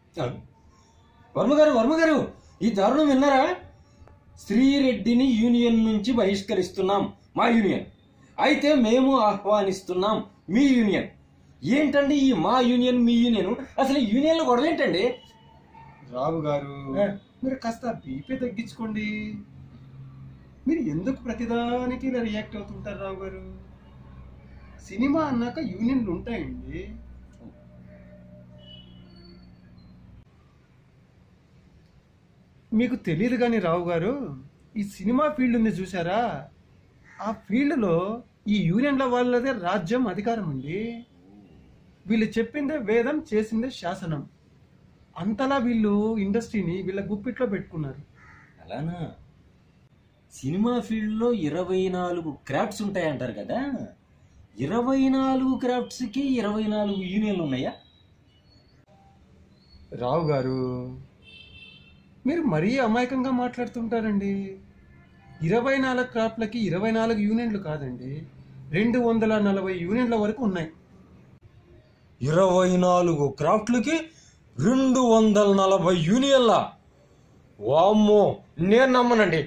వర్మ గారు వర్మ గారు ఈ దారుణం విన్నారా శ్రీరెడ్డిని యూనియన్ నుంచి బహిష్కరిస్తున్నాం మా యూనియన్ అయితే మేము ఆహ్వానిస్తున్నాం మీ యూనియన్ ఏంటండి ఈ మా యూనియన్ మీ యూనియన్ అసలు ఈ యూనియన్లో గొడవ ఏంటండి రావు గారు ఆ. మీరు కాస్త బీపీ తగ్గించుకోండి మీరు ఎందుకు ప్రతిదానికి ఇలా రియాక్ట్ అవుతుంటారు రావు గారు సినిమా అన్నాక యూనియన్లు ఉంటాయండి మీకు తెలియదు కానీ రావు గారు ఈ సినిమా ఫీల్డ్ ఉంది చూసారా ఆ ఫీల్డ్లో ఈ యూనియన్ల వాళ్ళదే రాజ్యం అధికారం ఉంది వీళ్ళు చెప్పిందే వేదం చేసిందే శాసనం అంతలా వీళ్ళు ఇండస్ట్రీని వీళ్ళ గుప్పిట్లో పెట్టుకున్నారు అలానా సినిమా ఫీల్డ్లో ఇరవై నాలుగు క్రాఫ్ట్స్ ఉంటాయంటారు కదా ఇరవై నాలుగు క్రాఫ్ట్స్కి ఇరవై నాలుగు యూనియన్లు ఉన్నాయా రావు గారు మీరు మరీ అమాయకంగా మాట్లాడుతుంటారండి ఇరవై నాలుగు క్రాఫ్ట్లకి ఇరవై నాలుగు యూనియన్లు కాదండి రెండు వందల నలభై యూనియన్ల వరకు ఉన్నాయి ఇరవై నాలుగు క్రాఫ్ట్లకి రెండు వందల నలభై యూనియన్ల వామ్మో నేను నమ్మనండి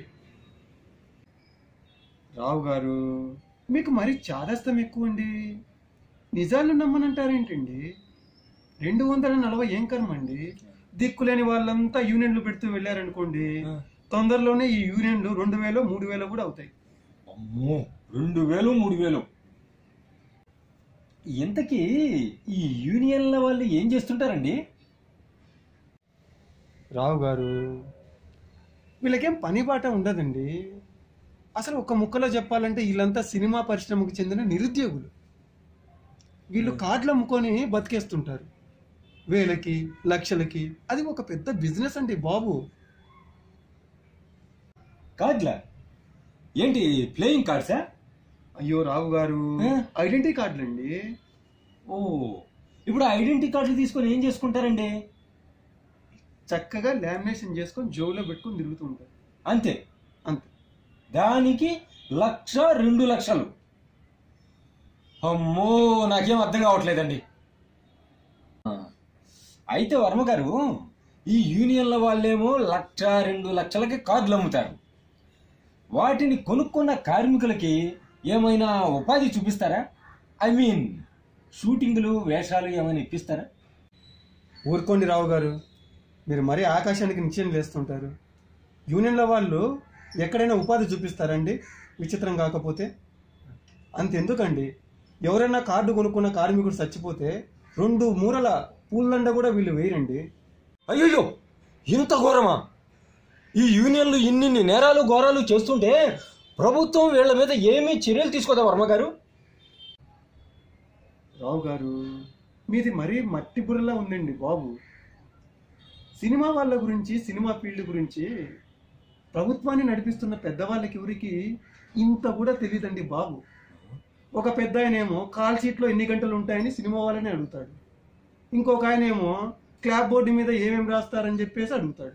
రావు గారు మీకు మరి చాదస్తం ఎక్కువ అండి నిజాలు నమ్మనంటారేంటండి రెండు వందల నలభై ఏం కర్మ అండి దిక్కులేని వాళ్ళంతా యూనియన్లు పెడుతూ వెళ్ళారనుకోండి తొందరలోనే ఈ యూనియన్లు రెండు వేలు మూడు వేలు కూడా అవుతాయి అమ్మో రెండు వేలు మూడు వేలు ఇంతకీ ఈ యూనియన్ల వాళ్ళు ఏం చేస్తుంటారండి రావు గారు వీళ్ళకేం పని బాట ఉండదండి అసలు ఒక ముక్కలో చెప్పాలంటే వీళ్ళంతా సినిమా పరిశ్రమకు చెందిన నిరుద్యోగులు వీళ్ళు కార్డులు అమ్ముకొని బతికేస్తుంటారు వేలకి లక్షలకి అది ఒక పెద్ద బిజినెస్ అండి బాబు కార్డ్లా ఏంటి ప్లేయింగ్ కార్డ్సా అయ్యో రావు గారు ఏ? ఐడెంటిటీ కార్డులు అండి ఓ ఇప్పుడు ఐడెంటిటీ కార్డులు తీసుకొని ఏం చేసుకుంటారండి చక్కగా లామినేషన్ చేసుకొని జోబులో పెట్టుకొని తిరుగుతూ ఉంటారు అంతే అంతే దానికి లక్ష రెండు లక్షలు అమ్మో నాకేం అర్థం కావట్లేదండి ఆ, అయితే వర్మ గారు ఈ యూనియన్ల వాళ్ళేమో లక్ష రెండు లక్షలకి కార్డులు అమ్ముతారు వాటిని కొనుక్కున్న కార్మికులకి ఏమైనా ఉపాధి చూపిస్తారా ఐ మీన్ షూటింగ్లు వేషాలు ఏమైనా ఇప్పిస్తారా ఊరుకోండి రావు గారు మీరు మరీ ఆకాశానికి నిశ్చయం వేస్తుంటారు యూనియన్ల వాళ్ళు ఎక్కడైనా ఉపాధి చూపిస్తారండి విచిత్రం కాకపోతే అంతెందుకండి ఎవరైనా కార్డు కొనుక్కున్న కార్మికుడు చచ్చిపోతే రెండు మూరల పూలండ కూడా వీళ్ళు వేయరండి అయ్యో ఇంత ఘోరమా ఈ యూనియన్లు ఇన్నిన్ని నేరాలు ఘోరాలు చేస్తుంటే ప్రభుత్వం వీళ్ళ మీద ఏమీ చర్యలు తీసుకోదా వర్మ గారు రావు గారు మీది మరీ మట్టి బుర్రలా ఉందండి బాబు సినిమా వాళ్ళ గురించి సినిమా ఫీల్డ్ గురించి ప్రభుత్వాన్ని నడిపిస్తున్న పెద్దవాళ్ళకి ఎవరికి ఇంత కూడా తెలియదండి బాబు ఒక పెద్ద ఆయనేమో కాల్ షీట్లో ఎన్ని గంటలు ఉంటాయని సినిమా వాళ్ళని అడుగుతాడు ఇంకొక ఆయనేమో క్లాప్ బోర్డు మీద ఏమేమి రాస్తారని చెప్పేసి అడుగుతాడు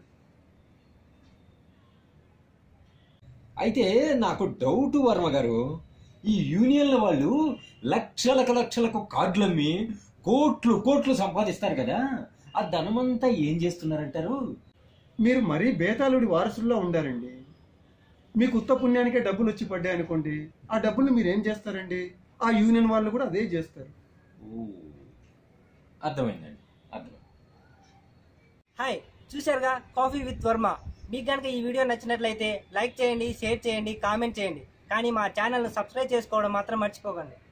అయితే నాకు డౌట్ వర్మ గారు ఈ యూనియన్ల వాళ్ళు లక్షలకు లక్షలకు కార్డులు అమ్మి కోట్లు కోట్లు సంపాదిస్తారు కదా ఆ ధనమంతా ఏం చేస్తున్నారంటారు మీరు మరీ బేతాళుడి వారసుల్లో ఉండారండి మీకు ఉత్త పుణ్యానికే డబ్బులు వచ్చి పడ్డాయి అనుకోండి ఆ డబ్బులు మీరు ఏం చేస్తారండి ఆ యూనియన్ వాళ్ళు కూడా అదే చేస్తారు ఓ, అర్థమైందండి అర్థమైంది హాయ్ చూశారుగా కాఫీ విత్ వర్మ మీకు కనుక ఈ వీడియో నచ్చినట్లయితే లైక్ చేయండి షేర్ చేయండి కామెంట్ చేయండి కానీ మా ఛానల్ను సబ్స్క్రైబ్ చేసుకోవడం మాత్రం మర్చిపోకండి